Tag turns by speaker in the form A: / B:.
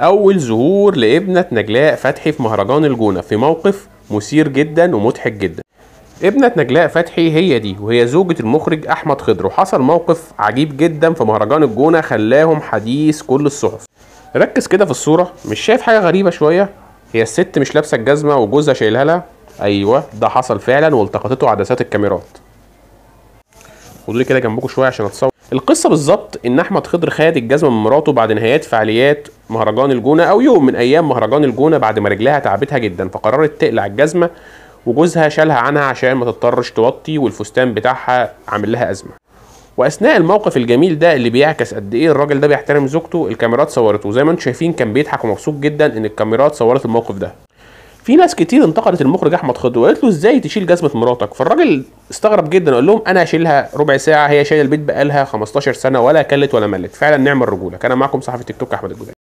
A: اول ظهور لابنه نجلاء فتحي في مهرجان الجونه في موقف مثير جدا ومضحك جدا ابنة نجلاء فتحي هي دي وهي زوجة المخرج أحمد خضر وحصل موقف عجيب جدا في مهرجان الجونة خلاهم حديث كل الصحف ركز كده في الصورة مش شايف حاجة غريبة شوية هي الست مش لابسة الجزمة وجوزها شايلها لها أيوة ده حصل فعلا والتقطته عدسات الكاميرات خدوا لي كده جنبكم شوية عشان أتصور القصة بالظبط إن أحمد خضر خد الجزمة من مراته بعد نهايات فعاليات مهرجان الجونة أو يوم من أيام مهرجان الجونة بعد ما رجلها تعبتها جدا فقررت تقلع الجزمة وجوزها شالها عنها عشان ما تضطرش توطي والفستان بتاعها عامل لها ازمه واثناء الموقف الجميل ده اللي بيعكس قد ايه الراجل ده بيحترم زوجته الكاميرات صورته وزي ما انتم شايفين كان بيضحك ومبسوط جدا ان الكاميرات صورت الموقف ده في ناس كتير انتقدت المخرج احمد خضر وقالت له ازاي تشيل جزمه مراتك فالراجل استغرب جدا وقال لهم انا هشيلها ربع ساعه هي شايله البيت بقالها 15 سنه ولا كلت ولا ملت فعلا نعم الرجوله كان معكم صحفي تيك توك احمد الجزائري